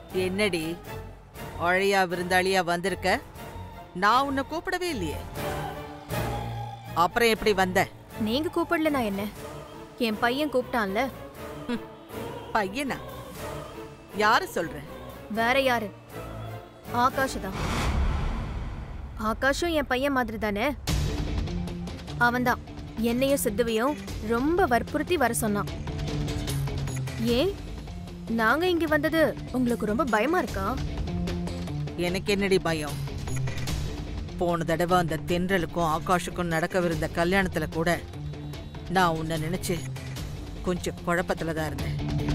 என்னடி அழையா விருந்தாளியா வந்திருக்க நான் உன்னை கூப்பிடவே இல்லையே அப்புறம் எப்படி வந்த நீங்க கூப்பிடல நான் என்ன என் பையன் கூப்பிட்டான்ல பையனா யாரு சொல்ற வேற யாரு ஆகாஷ் தான் ஆகாஷும் என் பையன் மாதிரி தானே அவன்தான் என்னையும் சித்துவையும் ரொம்ப வற்புறுத்தி வர சொன்னான் ஏன் நாங்க இங்க வந்தது உங்களுக்கு ரொம்ப பயமா இருக்கா எனக்கு என்னடி பயம் போன தடவை அந்த தென்றலுக்கும் ஆகாஷுக்கும் நடக்கவிருந்த கல்யாணத்துல கூட நான் உன்னை நினைச்சு கொஞ்சம் குழப்பத்துல தான் இருந்தேன்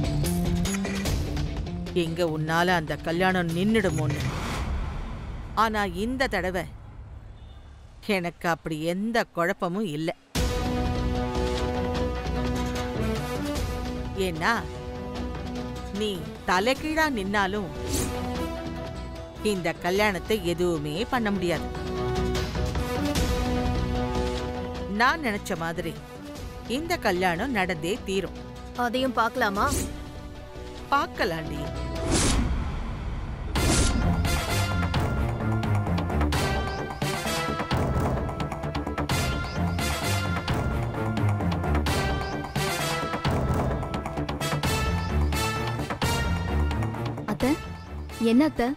எங்க உன்னால அந்த கல்யாணம் நின்னுடுமோன்னு ஆனா இந்த தடவை எனக்கு அப்படி எந்த குழப்பமும் இல்லை ஏன்னா நீ தலைகீழா நின்னாலும் இந்த கல்யாணத்தை எதுவுமே பண்ண முடியாது நான் நினைச்ச மாதிரி இந்த கல்யாணம் நடந்தே தீரும் அதையும் பார்க்கலாமா பார்க்கலாண்டி அத்தை என்ன அத்தை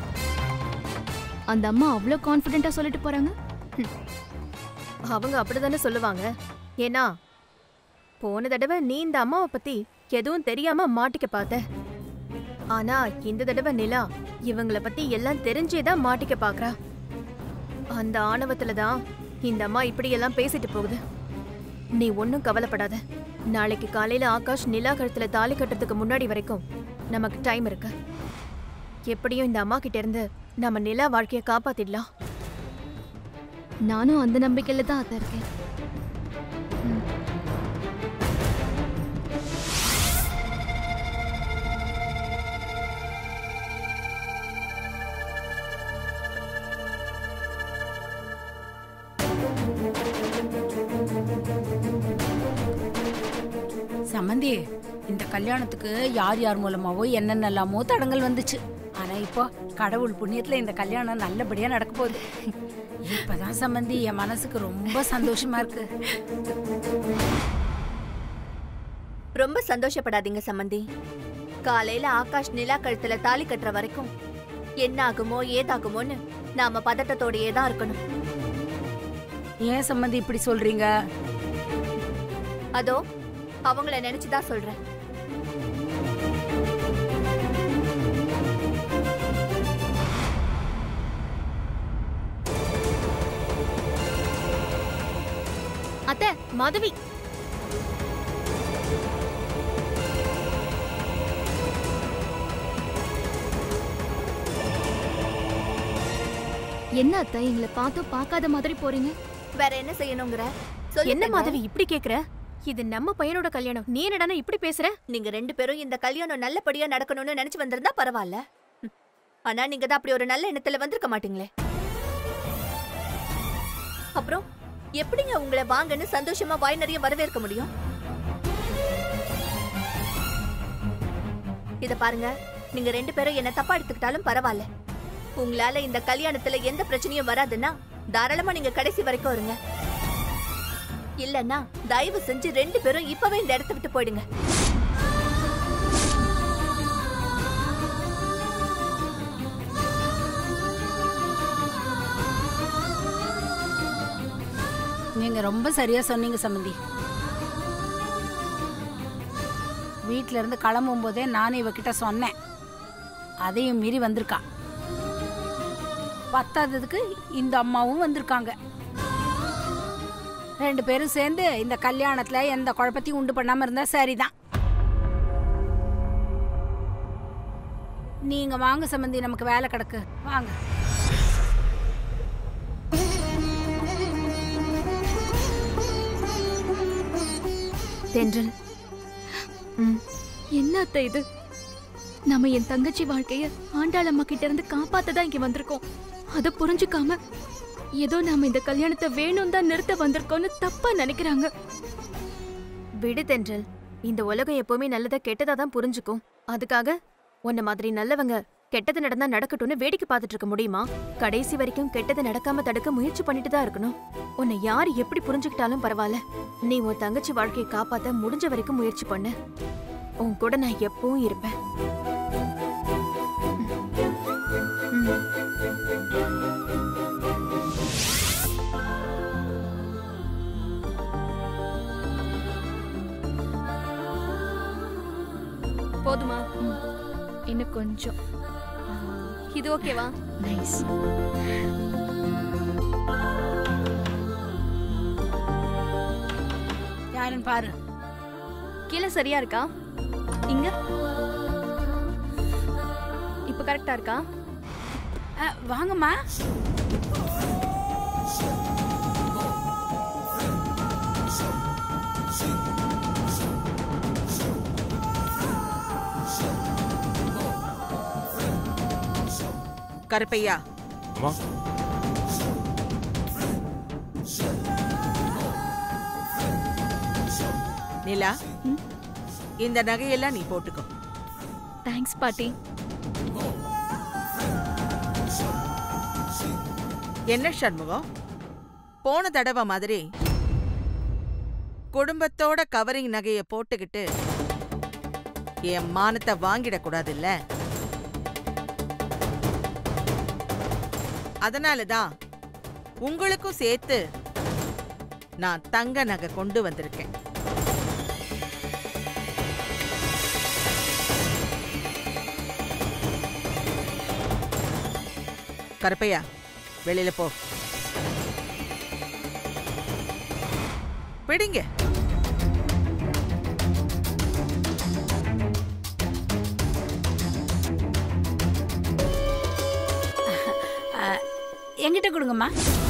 அந்த அம்மா அவ்வளோ கான்ஃபிடென்ட்டா சொல்லிட்டு போறாங்க அவங்க அப்படிதானே சொல்லுவாங்க ஏன்னா போன தடவை நீ இந்த அம்மாவை பத்தி எதுவும் தெரியாம மாட்டிக்க பார்த்த ஆனா இந்த தடவை நிலா இவங்கள பத்தி எல்லாம் தெரிஞ்சே தான் மாட்டிக்க பாக்குறா அந்த ஆணவத்துல தான் இந்த அம்மா இப்படி எல்லாம் பேசிட்டு போகுது நீ ஒன்னும் கவலைப்படாத நாளைக்கு காலையில ஆகாஷ் நிலா கழுத்துல தாலி கட்டுறதுக்கு முன்னாடி வரைக்கும் நமக்கு டைம் இருக்கு எப்படியும் இந்த அம்மா கிட்ட இருந்து நம்ம நிலா வாழ்க்கைய காப்பாத்திடலாம் நானும் அந்த நம்பிக்கையில தான் அத்தை இருக்கேன் சம்மந்தி இந்த கல்யாணத்துக்கு யார் யார் மூலமாவோ என்னென்னலாமோ தடங்கள் வந்துச்சு ஆனா இப்போ கடவுள் புண்ணியத்துல இந்த கல்யாணம் நல்லபடியா நடக்க போகுது இப்பதான் சம்மந்தி என் மனசுக்கு ரொம்ப சந்தோஷமா இருக்கு ரொம்ப சந்தோஷப்படாதீங்க சம்மந்தி காலையில ஆகாஷ் நிலா கழுத்துல தாலி கட்டுற வரைக்கும் என்ன ஆகுமோ ஏதாகுமோன்னு நாம பதட்டத்தோடயே தான் இருக்கணும் ஏன் சம்மந்தி இப்படி சொல்றீங்க அதோ அவங்கள நினைச்சுதான் சொல்றேன் அத்தை மாதவி என்ன அத்தை எங்களை பார்த்தோம் பார்க்காத மாதிரி போறீங்க வேற என்ன செய்யணுங்கிற சொல்லு என்ன தென்றல். மாதவி இப்படி கேக்குற இது நம்ம பையனோட கல்யாணம் நீ என்னடானா இப்படி பேசுற நீங்க ரெண்டு பேரும் இந்த கல்யாணம் நல்லபடியா நடக்கணும்னு நினைச்சு வந்திருந்தா பரவாயில்ல ம். ஆனா நீங்க தான் அப்படி ஒரு நல்ல எண்ணத்துல வந்திருக்க மாட்டீங்களே அப்புறம் எப்படிங்க உங்களை வாங்கன்னு சந்தோஷமா வாய் நிறைய வரவேற்க முடியும் இத பாருங்க நீங்க ரெண்டு பேரும் என்ன தப்பா எடுத்துக்கிட்டாலும் பரவாயில்ல உங்களால இந்த கல்யாணத்துல எந்த பிரச்சனையும் வராதுன்னா தாராளமா நீங்க கடைசி வரைக்கும் இருங்க இல்லன்னா தயவு செஞ்சு ரெண்டு பேரும் இப்பவே இந்த இடத்த விட்டு போயிடுங்க நீங்க ரொம்ப சரியா சொன்னீங்க சம்மந்தி வீட்ல இருந்து கிளம்பும் போதே நானும் இவகிட்ட சொன்னேன் அதையும் மீறி வந்திருக்கா பத்தாததுக்கு இந்த அம்மாவும் வந்திருக்காங்க ரெண்டு பேரும் சேர்ந்து இந்த கல்யாணத்துல எந்த குழப்பத்தையும் உண்டு பண்ணாம இருந்தா சரிதான் நீங்க வாங்க சம்மந்தி நமக்கு வேலை கிடக்கு வாங்க தென்றல் ம் என்ன அத்தை இது நம்ம என் தங்கச்சி வாழ்க்கைய ஆண்டாளம்மா கிட்ட இருந்து காப்பாத்த தான் இங்க வந்திருக்கோம் அத புரிஞ்சுக்காம ஏதோ நாம இந்த கல்யாணத்தை வேணும் தான் நிறுத்த வந்திருக்கோம்னு தப்பா நினைக்கிறாங்க விடு தென்றல் இந்த உலகம் எப்பவுமே நல்லதை கெட்டதா தான் புரிஞ்சுக்கும் அதுக்காக உன்ன மாதிரி நல்லவங்க கெட்டது நடந்தா நடக்கட்டும்னு வேடிக்கை பார்த்துட்டு இருக்க முடியுமா கடைசி வரைக்கும் கெட்டது நடக்காம தடுக்க முயற்சி பண்ணிட்டு தான் இருக்கணும் உன்னை யார் எப்படி புரிஞ்சுக்கிட்டாலும் பரவாயில்ல நீ உன் தங்கச்சி வாழ்க்கையை காப்பாத்த முடிஞ்ச வரைக்கும் முயற்சி பண்ணு உன் கூட நான் எப்பவும் இருப்பேன் ம். ம். போதுமா இன்னும் கொஞ்சம் இது ஓகேவா நைஸ் யாருன்னு பாரு கீழே சரியா இருக்கா இங்க இப்ப கரெக்டா இருக்கா அ, வாங்கம்மா கருப்பையா அம்மா நிலா இந்த நகையெல்லாம் நீ போட்டுக்கோ தேங்க்ஸ் பாட்டி என்ன சண்முகம் போன தடவை மாதிரி குடும்பத்தோட கவரிங் நகைய போட்டுக்கிட்டு என் மானத்தை வாங்கிடக்கூடாதுல்ல அதனாலதான் உங்களுக்கும் சேர்த்து நான் தங்க நகை கொண்டு வந்திருக்கேன் கருப்பையா வெளியில போ பிடிங்க என்கிட்ட கொடுங்கம்மா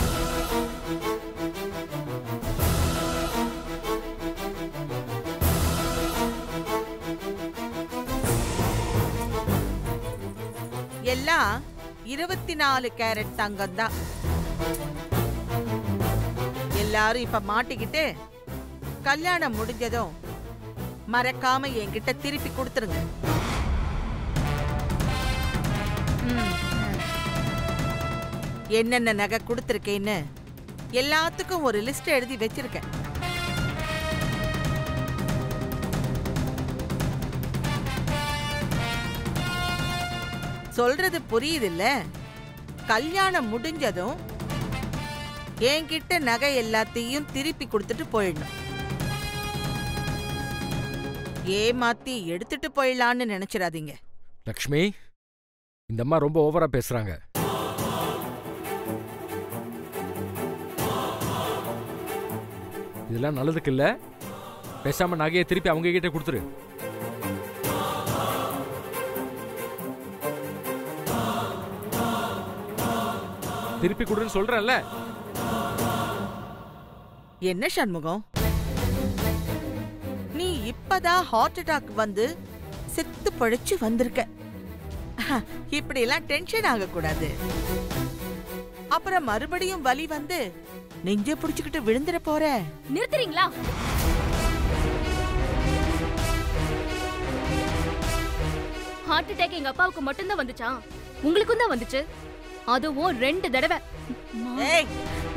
எல்லாம் இருபத்தி நாலு கேரட் தங்கம் தான் எல்லாரும் இப்ப மாட்டிக்கிட்டு கல்யாணம் முடிஞ்சதும் மறக்காம என்கிட்ட திருப்பி கொடுத்துருங்க ம். என்னென்ன நகை கொடுத்துருக்கேன்னு எல்லாத்துக்கும் ஒரு லிஸ்ட் எழுதி வச்சிருக்கேன் சொல்றது புரியுதுல்ல கல்யாணம் முடிஞ்சதும் என்கிட்ட நகை எல்லாத்தையும் திருப்பி கொடுத்துட்டு போயிடணும் ஏமாத்தி எடுத்துட்டு போயிடலான்னு நினைச்சிடாதீங்க லக்ஷ்மி இந்த அம்மா ரொம்ப ஓவரா பேசுறாங்க இதெல்லாம் நல்லதுக்கு இல்ல பேசாம நகையை திருப்பி அவங்க கிட்ட கொடுத்துரு திருப்பி கொடுன்னு சொல்றேன்ல என்ன சண்முகம் நீ இப்பதான் ஹார்ட் அட்டாக் வந்து செத்து பழிச்சு வந்திருக்க இப்படி எல்லாம் டென்ஷன் ஆகக்கூடாது அப்புறம் மறுபடியும் வலி வந்து நெஞ்ச புடிச்சுக்கிட்டு விழுந்துட போற நிறுத்துறீங்களா ஹார்ட் அட்டாக் எங்க அப்பாவுக்கு மட்டும்தான் வந்துச்சா உங்களுக்கும் தான் வந்துச்சு அதுவும் ரெண்டு தடவை ஏய்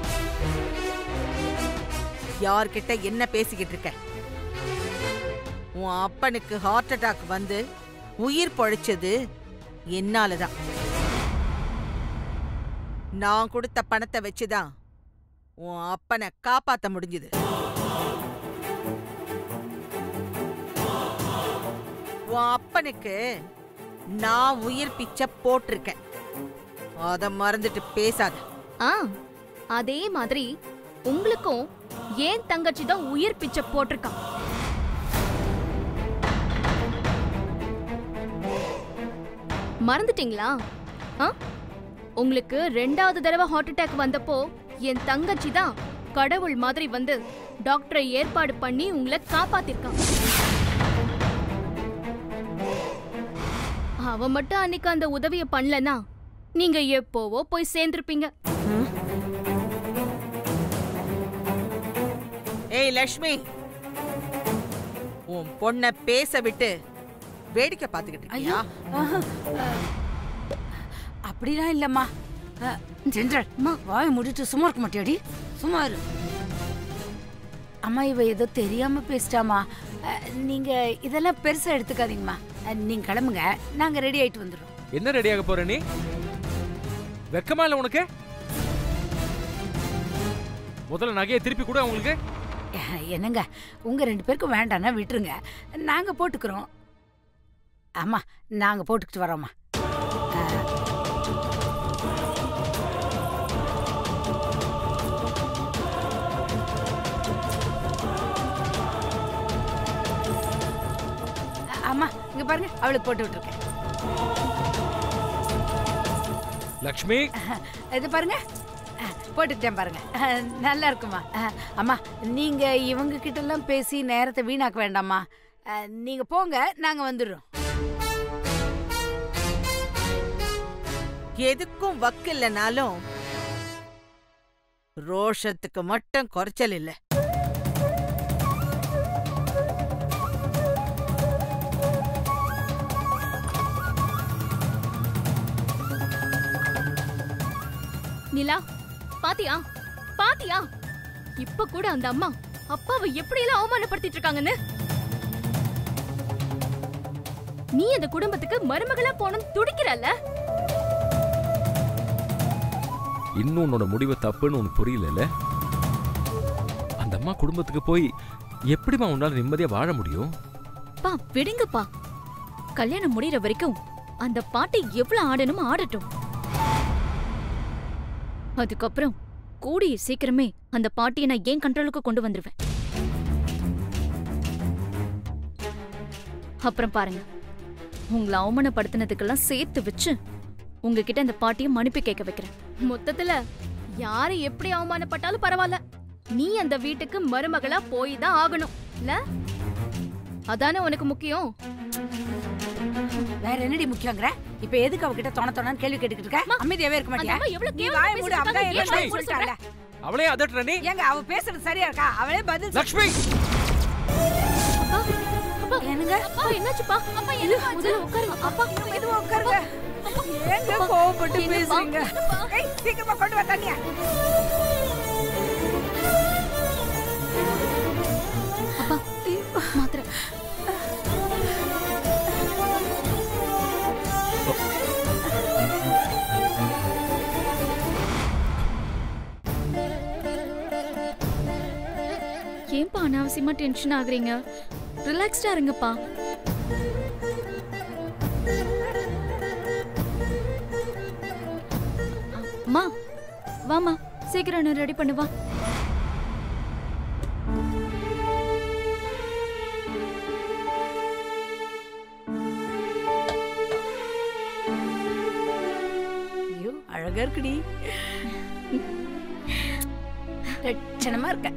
யார்கிட்ட என்ன பேசிக்கிட்டு இருக்க உன் அப்பனுக்கு ஹார்ட் அட்டாக் வந்து உயிர் பொழைச்சது என்னாலதான் நான் கொடுத்த பணத்தை வச்சுதான் உன் அப்பனை காப்பாத்த முடிஞ்சது உன் அப்பனுக்கு நான் உயிர் பிச்சை போட்டிருக்கேன் அத மறந்துட்டு பேசாத ஆ அதே மாதிரி உங்களுக்கும் ஏன் தங்கச்சி தான் உயிர் பிச்சை போட்டிருக்கான் மறந்துட்டீங்களா ஆ உங்களுக்கு ரெண்டாவது தடவை ஹார்ட் அட்டாக் வந்தப்போ என் தங்கச்சி தான் கடவுள் மாதிரி வந்து டாக்டரை ஏற்பாடு பண்ணி உங்களை காப்பாத்திருக்கான் அவ மட்டும் அன்னைக்கு அந்த உதவிய பண்ணலனா நீங்க எப்போவோ போய் சேர்ந்திருப்பீங்க ஏய் லக்ஷ்மி உன் பொண்ண பேச விட்டு வேடிக்கை பார்த்துக்கிட்டு இருக்கியா அப்படிலாம் இல்லம்மா அஹ், ஜென்ரல் அம்மா வாயை மூடிட்டு சும்மா இருக்க மாட்டியாடி சும்மா இரு அம்மா இவ ஏதோ தெரியாம பேசிட்டாமா அஹ், நீங்க இதெல்லாம் பெருசா எடுத்துக்காதீங்கம்மா அஹ், நீங்க கிளம்புங்க நாங்க ரெடி ஆயிட்டு வந்துடுறோம் என்ன ரெடியாக போற நீ வெக்கமா இல்ல உனக்கு முதல்ல நகையை திருப்பி கூட உங்களுக்கு அஹ், என்னங்க உங்க ரெண்டு பேருக்கும் வேண்டாம்னா விட்டுருங்க நாங்க போட்டுக்கிறோம் ஆமா நாங்க போட்டுக்கிட்டு வரோம்மா அஹ், அம்மா இங்க பாருங்க அவளுக்கு போட்டு விட்டுருக்கேன் லக்ஷ்மி இது பாருங்க அஹ், போட்டுக்கிட்டேன் பாருங்க அஹ், நல்லா இருக்குமா அஹ், அம்மா நீங்க இவங்க கிட்ட எல்லாம் பேசி நேரத்தை வீணாக்க வேண்டாம்மா அஹ், நீங்க போங்க நாங்க வந்துடுறோம் எதுக்கும் வக்கு இல்லைனாலும் ரோஷத்துக்கு மட்டும் குறைச்சல் இல்ல நிலா பாத்தியா பாத்தியா இப்ப கூட அந்த அம்மா அப்பாவை எப்படி எல்லாம் அவமானப்படுத்திட்டு இருக்காங்கன்னு நீ அந்த குடும்பத்துக்கு மருமகளா போகணும்னு துடிக்கிறல்ல இன்னும் உன்னோட முடிவு தப்புன்னு உனக்கு புரியல அந்த அம்மா குடும்பத்துக்கு போய் எப்படிம்மா உன்னால நிம்மதியா வாழ முடியும் பா விடுங்கப்பா கல்யாணம் முடியற வரைக்கும் அந்த பாட்டை எவ்வளவு ஆடணுமோ ஆடட்டும் அதுக்கப்புறம் கூடிய சீக்கிரமே அந்த பாட்டியை நான் ஏன் கண்ட்ரோலுக்கு கொண்டு வந்துருவேன் அப்புறம் பாருங்க உங்களை அவமானப்படுத்தினதுக்கெல்லாம் சேர்த்து வச்சு உங்ககிட்ட அந்த பாட்டியை மன்னிப்பு கேட்க வைக்கிறேன் மொத்தத்துல யாரு எப்படி அவமானப்பட்டாலும் பரவாயில்ல நீ அந்த வீட்டுக்கு மருமகளா போய் தான் ஆகணும் இல்ல அதானே உனக்கு முக்கியம் வேற என்னடி முக்கியங்கிற இப்ப எதுக்கு அவகிட்ட தொண தொணன்னு கேள்வி கேட்டுக்கிட்டு இருக்க அமைதியாவே இருக்க அந்த மாட்டியா அம்மா எவ்வளவு நீ கேவலமா வாய மூடு பேசிட்டு அவதான் இருக்காங்க. என்ன ஏன் வாய் மூட சொல்லிட்டால அவளே அதட்டுற நீ ஏங்க அவ பேசுறது சரியா இருக்கா அவளே பதில் சொல்- லக்ஷ்மி அப்பா, அப்பா, என்னங்க அப்பா, என்னாச்சுப்பா? அப்பா, என்ன முதல்ல உட்காருங்க. அப்பா, மெதுவா உட்காருங்க ஏங்க கோவப்பட்டு என்னப்பா? பேசுறீங்க ஏய் சீக்கிரமா கொண்டு வா தண்ணியா அப்பா, மாத்திரை. ஏன்பா அனாவசியமா டென்ஷன் ஆகுறீங்க ரிலாக்ஸ்டா இருங்கப்பா அம்மா வாமா சீக்கிரம் என்ன ரெடி பண்ணு வா ஐயோ அழகா இருக்குடி லட்சணமா இருக்க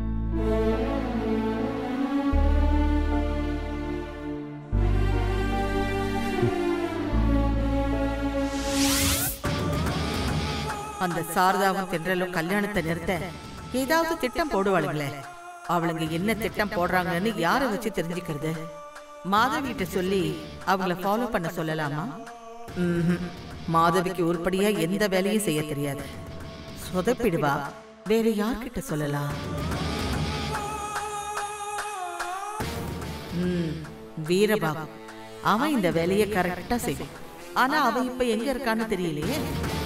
அந்த சாரதாவும் தென்றலும் கல்யாணத்தை நிறுத்த ஏதாவது திட்டம் போடுவாளுங்களே அவளுங்க என்ன திட்டம் போடுறாங்கன்னு யாரை வச்சு தெரிஞ்சுக்கிறது மாதவிகிட்ட சொல்லி அவங்கள ஃபாலோ பண்ண சொல்லலாமா ம்ஹும். மாதவிக்கு உருப்படியா எந்த வேலையும் செய்ய தெரியாது சொதப்பிடுவா வேற யார்கிட்ட சொல்லலாம் ம், வீரபாபு அவன் இந்த வேலையை கரெக்டா செய்யும் ஆனா அவன் இப்ப எங்க இருக்கான்னு தெரியலையே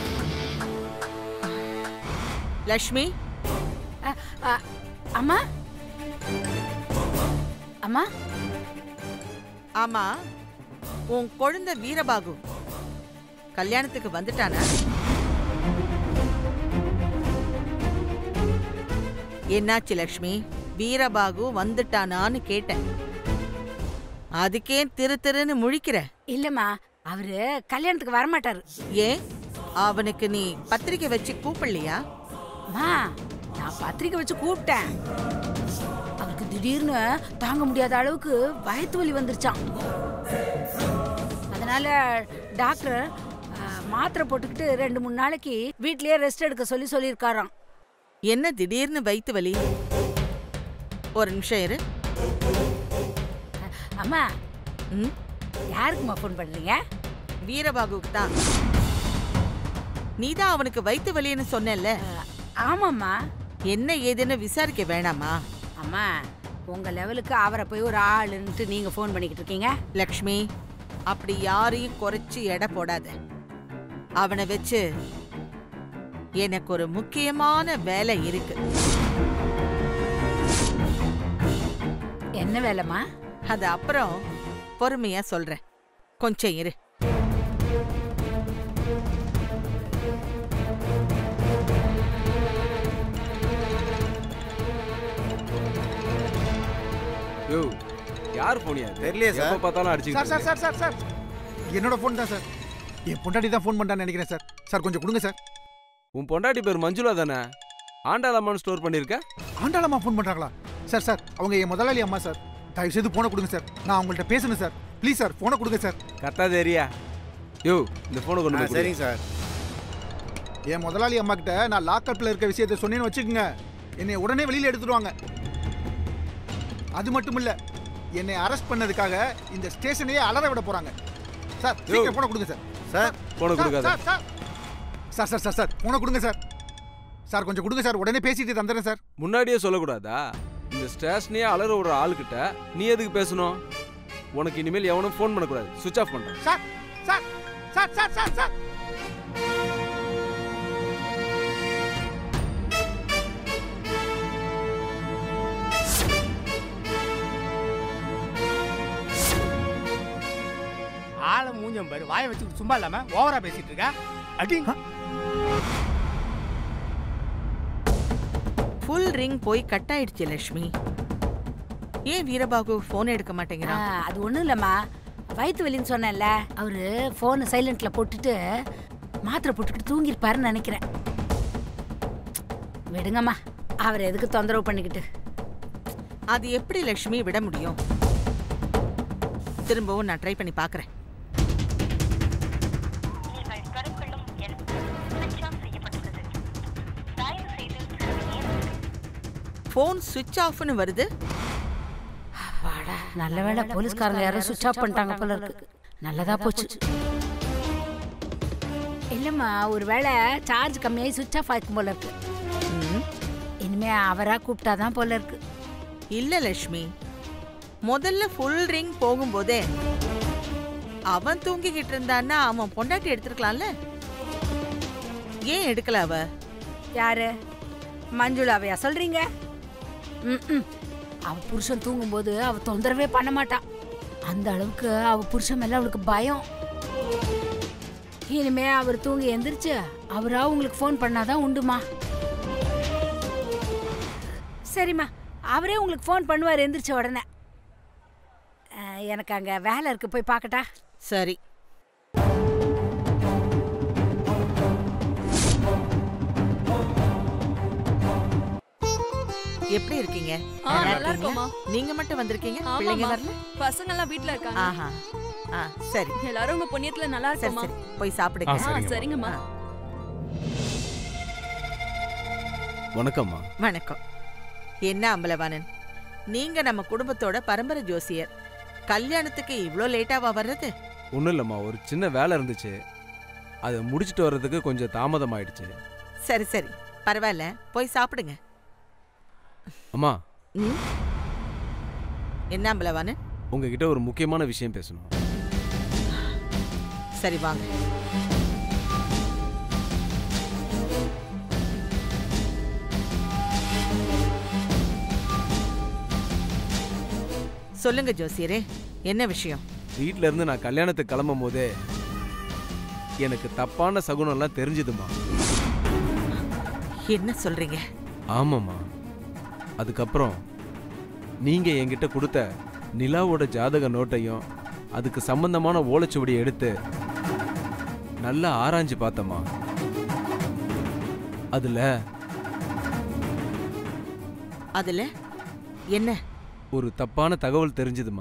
லக்ஷ்மி அ, அ, அம்மா அம்மா ஆமா உன் குழந்தை வீரபாகு கல்யாணத்துக்கு வந்துட்டானா என்னாச்சு லக்ஷ்மி வீரபாகு வந்துட்டானான்னு கேட்டேன் அதுக்கே திரு திருன்னு முழிக்கிற இல்லம்மா அவரு கல்யாணத்துக்கு வரமாட்டாரு ஏன் அவனுக்கு நீ பத்திரிக்கை வச்சு கூப்பிடலையா அம்மா நான் பத்திரிக்கை வச்சு கூப்பிட்டேன் அவருக்கு திடீர்னு தாங்க முடியாத அளவுக்கு வயிற்று வலி வந்துருச்சான் அதனால டாக்டர் அஹ், மாத்திரை போட்டுக்கிட்டு ரெண்டு மூணு நாளைக்கு வீட்லயே ரெஸ்ட் எடுக்க சொல்லி சொல்லியிருக்காராம் என்ன திடீர்னு வயித்து வலி ஒரு நிமிஷம் இரு அம்மா ம் யாருக்குமா ஃபோன் பண்றீங்க வீரபாகுக்கு தான் நீதான் அவனுக்கு வயித்து வலின்னு சொன்னேல்ல ஆமாம்மா என்ன ஏதுன்னு விசாரிக்க வேணாமா அம்மா உங்க லெவலுக்கு அவரை போய் ஒரு ஆளுன்ட்டு நீங்க ஃபோன் பண்ணிக்கிட்டு இருக்கீங்க லக்ஷ்மி அப்படி யாரையும் குறைச்சு எடை போடாத அவனை வச்சு எனக்கு ஒரு முக்கியமான வேலை இருக்கு என்ன வேலைம்மா அது அப்புறம் பொறுமையா சொல்றேன் கொஞ்சம் இரு யோ யார் போனியா தெரியலையே சார். எப்ப பார்த்தாலும் சார் அடிச்சுக்கிட்டு சார் சார் சார் சார் என்னோட ஃபோன் தான் சார் என் பொண்டாட்டி தான் ஃபோன் பண்ணான்னு நினைக்கிறேன் சார் சார் கொஞ்சம் கொடுங்க சார் உன் பொண்டாட்டி பேர் மஞ்சுளா தானே ஆண்டாளம்மான்னு ஸ்டோர் பண்ணிருக்க ஆண்டாளம்மா ஃபோன் பண்ணுறாங்களா சார் சார் அவங்க என் முதலாளி அம்மா சார் தயவு செய்து ஃபோனை கொடுங்க சார் நான் அவங்கள்ட்ட பேசணும் சார் ப்ளீஸ் சார் ஃபோனை கொடுங்க சார் கரெக்டாக தெரியா யோ இந்த ஃபோனை கொண்டு போய் கொடு. சரிங்க சார் என் முதலாளி அம்மா கிட்ட நான் லாக்கப்பில் இருக்க விஷயத்தை சொன்னேன்னு வச்சுக்கோங்க என்னை உடனே வெளியில் எடுத்துடுவாங்க அது மட்டும் இல்ல என்னை அரெஸ்ட் பண்ணதுக்காக இந்த ஸ்டேஷனையே அலற விட போறாங்க சார் சீக்கிரம் போன கொடுங்க சார் சார் போனை சார், கொடுக்காத sir sir sir sir sir sir போன கொடுங்க சார் சார் கொஞ்சம் கொடுங்க சார் உடனே பேசிட்டு தந்துடுறேன் சார் முன்னாடியே சொல்லக்கூடாதா இந்த ஸ்டேஷனையே அலற ஒரு ஆளுகிட்ட நீ எதுக்கு பேசணும் உனக்கு இனிமேல் எவனும் ஃபோன் பண்ணக்கூடாது சுவிச் ஆஃப் பண்றேன் sir sir sir sir sir sir ஆளை மூஞ்சம் பாரு வாயை வச்சுக்கிட்டு சும்மா இல்லாம ஓவரா பேசிட்டு இருக்க அடி ஃபுல் ரிங் போய் கட் ஆயிடுச்சு லக்ஷ்மி ஏன் வீரபாகு ஃபோன் எடுக்க ஆ, மாட்டேங்கிறான் அது ஒண்ணும் இல்லம்மா வயிற்று வலின்னு சொன்னேன்ல அவரு ஃபோனை சைலண்ட்ல போட்டுட்டு மாத்திரை போட்டுக்கிட்டு தூங்கியிருப்பாருன்னு நினைக்கிறேன் விடுங்கம்மா அவர் எதுக்கு தொந்தரவு பண்ணிக்கிட்டு அது எப்படி லக்ஷ்மி விட முடியும் திரும்பவும் நான் ட்ரை பண்ணி பார்க்கறேன் ஃபோன் சுவிட்ச் ஆஃப்னு வருது வாடா நல்ல வேளை போலீஸ்காரங்க யாரும் சுவிட்ச் ஆஃப் பண்ணிட்டாங்க போல இருக்கு நல்லதா போச்சு இல்லம்மா ஒருவேளை சார்ஜ் கம்மியாகி சுவிட்ச் ஆஃப் ஆயிருக்கும் போல இருக்கு ம், இனிமே அவரா கூப்பிட்டாதான் போல இருக்கு இல்ல லக்ஷ்மி முதல்ல ஃபுல் ரிங் போகும்போதே அவன் தூங்கிக்கிட்டு இருந்தான்னா அவன் பொண்டாட்டி எடுத்திருக்கலாம்ல ஏன் எடுக்கல அவ யாரு மஞ்சுளாவையா சொல்றீங்க ம் அவ புருஷன் தூங்கும்போது அவ தொந்தரவே பண்ண மாட்டான் அந்த அளவுக்கு அவ புருஷன் மேல அவளுக்கு பயம் இனிமே அவர் தூங்கி எந்திரிச்சு அவரா உங்களுக்கு ஃபோன் பண்ணாதான் உண்டுமா சரிம்மா அவரே உங்களுக்கு ஃபோன் பண்ணுவார் எந்திரிச்ச உடனே அஹ், எனக்கு அங்க வேலை இருக்கு போய் பார்க்கட்டா சரி எப்படி இருக்கீங்க ஆ, நல்லா நல்லா இருக்கீங்களா? இருக்கோம்மா. நீங்க மட்டும் வந்திருக்கீங்க பிள்ளைங்க ஆமாம்மா. வரல பசங்க எல்லாம் வீட்ல இருக்காங்க ஆஹா ஆ சரி எல்லாரும் உங்க புண்ணியத்துல நல்லா சரி இருக்கோமா சரி போய் சாப்பிடுங்க ஆ, சரிங்கம்மா. சரிங்கம்மா ஆ. வணக்கம்மா வணக்கம் என்ன அம்பலவாணன் நீங்க நம்ம குடும்பத்தோட பரம்பரை ஜோசியர் கல்யாணத்துக்கு இவ்ளோ லேட்டாவா வர்றது ஒன்றும் இல்லைம்மா ஒரு சின்ன வேலை இருந்துச்சு அதை முடிச்சிட்டு வர்றதுக்கு கொஞ்சம் தாமதம் ஆயிடுச்சு சரி சரி பரவாயில்ல போய் சாப்பிடுங்க அம்மா ம்? என்ன அம்பலவாணன் உங்ககிட்ட ஒரு முக்கியமான விஷயம் பேசணும் சரி வாங்க சொல்லுங்க ஜோசியரே என்ன விஷயம் வீட்ல இருந்து நான் கல்யாணத்துக்கு கிளம்பும் போதே எனக்கு தப்பான சகுனம்லாம் தெரிஞ்சுதுமா என்ன சொல்றீங்க ஆமாம்மா அதுக்கப்புறம் நீங்க என்கிட்ட கொடுத்த நிலாவோட ஜாதக நோட்டையும் அதுக்கு சம்பந்தமான ஓலைச்சுவடியை எடுத்து நல்லா ஆராய்ஞ்சு பார்த்தம்மா அதுல அதுல என்ன ஒரு தப்பான தகவல் தெரிஞ்சுதுமா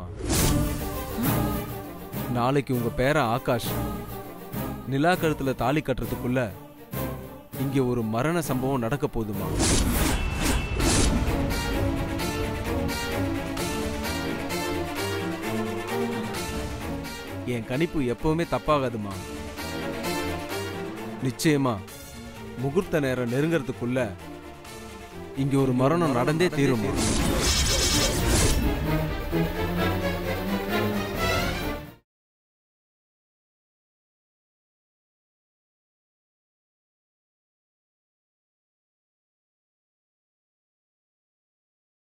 நாளைக்கு உங்க பேரன் ஆகாஷ் நிலா கழுத்துல தாலி கட்டுறதுக்குள்ள இங்க ஒரு மரண சம்பவம் நடக்க போகுதுமா என் கணிப்பு எப்பவுமே தப்பாகாதுமா நிச்சயமா முகூர்த்த நேரம் நெருங்கறதுக்குள்ள இங்க ஒரு மரணம் நடந்தே தீருமா